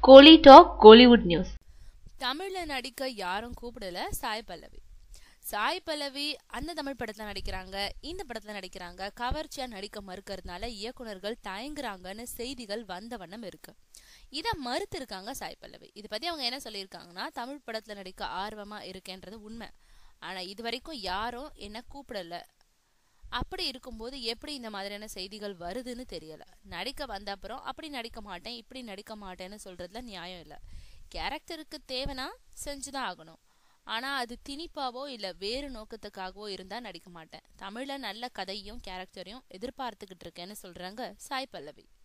கோலி talk Kollywood news தமிழ்ல நடிக்க யாரும் கூப்பிடல சாய் பல்லவி சாய் பல்லவி அந்த தமிழ் படத்துல நடிக்கிறாங்க இந்த படத்துல நடிக்கிறாங்க கவர்ச்சியா நடிக்க மறுக்கறதுனால இயக்குனர்கள் தயங்குறாங்கன்னு செய்திகள் வந்த வண்ணம் இருக்கு இத மறுத்து இருக்காங்க சாய் பல்லவி இதை பத்தி அவங்க என்ன சொல்லியிருக்காங்கன்னா தமிழ் படத்துல நடிக்க ஆர்வமா இருக்கேன்றது உண்மை ஆனா இது வரைக்கும் யாரும் என்ன கூப்பிடல அப்படி இருக்கும்போது எப்படி இந்த மாதிரியான செய்திகள் வருதுன்னு தெரியல நடிக்க வந்த அப்புறம் அப்படி நடிக்க மாட்டேன் இப்படி நடிக்க மாட்டேன்னு சொல்றதுல நியாயம் இல்லை கேரக்டருக்கு தேவைனா செஞ்சுதான் ஆகணும் ஆனா அது திணிப்பாவோ இல்ல வேறு நோக்கத்துக்காகவோ இருந்தா நடிக்க மாட்டேன் தமிழ்ல நல்ல கதையும் கேரக்டரையும் எதிர்பார்த்துக்கிட்டு இருக்கேன்னு சொல்றாங்க சாய் பல்லவி